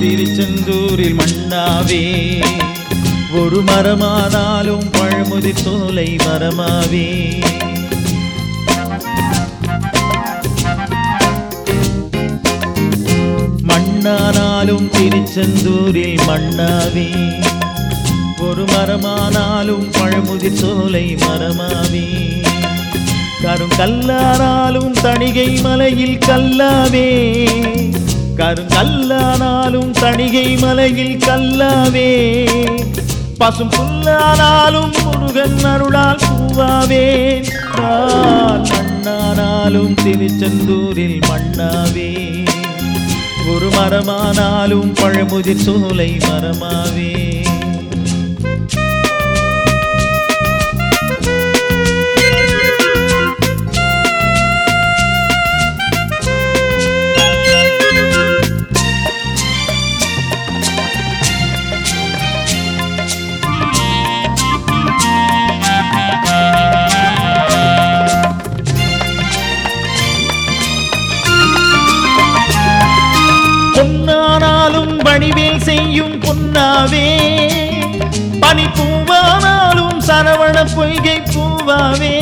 திருச்செந்தூரில் மண்ணாவே ஒரு மரமானாலும் பழமுதிர் சோலை மரமாவே மண்ணானாலும் திருச்செந்தூரில் மண்ணாவே ஒரு மரமானாலும் பழமுதிர் சோலை மரமாவே கருங்கல்லானாலும் தணிகை மலையில் கல்லாவே கருங்கல்லானாலும் தணிகை மலையில் கல்லாவே பசும் புல்லானாலும் முருகன் அருளால் பூவாவே நான் மண்ணானாலும் திருச்செந்தூரில் மண்ணாவே ஒரு மரமானாலும் பழமுதிர் சோலை மரமாவே பொன்னானாலும் வடிவேல் செய்யும் பொன்னாவே பனி பூவானாலும் சரவண பொய்கை பூவாவே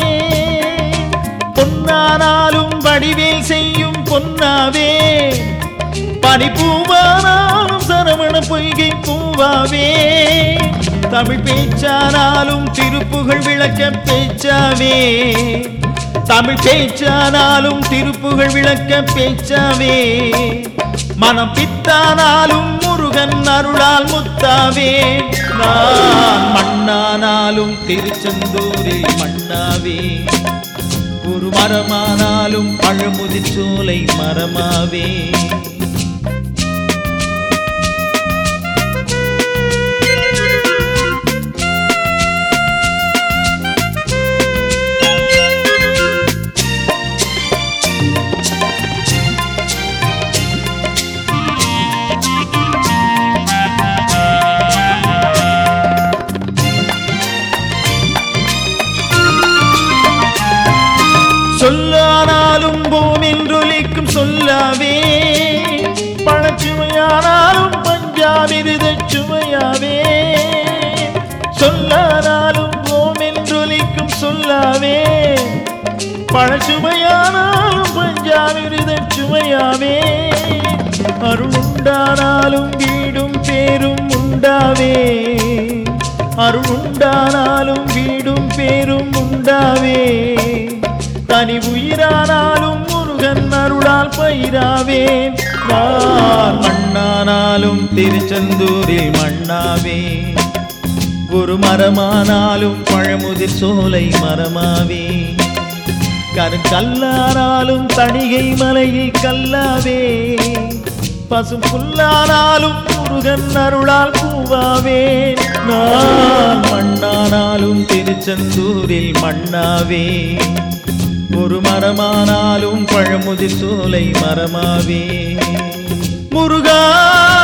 பொன்னானாலும் வடிவேல் செய்யும் பொன்னாவே பனி பூவானாலும் சரவண பொய்கை பூவாவே தமிழ் பேச்சானாலும் திருப்புகழ் விளக்க பேச்சாவே தமிழ் பேச்சானாலும் திருப்புகழ் விளக்க பேச்சாவே மனம் பித்தானாலும் முருகன் அருளால் முத்தாவே நான் மண்ணானாலும் திருச்செந்தூரில் மண்ணாவே ஒரு மரமானாலும் பழமுதிர் சோலை மரமாவே சொல்லானாலும் பூமின்றொலிக்கும் சொல்லாவே பழச்சுமையானாலும் பஞ்சாமிருத சுமையாவே சொல்லானாலும் பூமின்றொலிக்கும் சொல்லாவே பழச்சுமையானாலும் பஞ்சாமிருத சுமையாவே அருள் உண்டானாலும் வீடும் பேரும் உண்டாவே அருள் உண்டானாலும் வீடும் பேரும் உண்டாவே தனி உயிரானாலும் முருகன் அருளால் பயிராவேன் நான் மண்ணானாலும் திருச்செந்தூரில் மண்ணாவே ஒரு மரமானாலும் பழமுதிர் சோலை மரமாவே கருங்கல்லானாலும் தணிகை மலையில் கல்லாவே பசும் புல்லானாலும் முருகன் அருளால் பூவாவே நான் மண்ணானாலும் திருச்செந்தூரில் மண்ணாவே ஒரு மரமானாலும் பழமுதிர் சோலை மரமாவே முருகா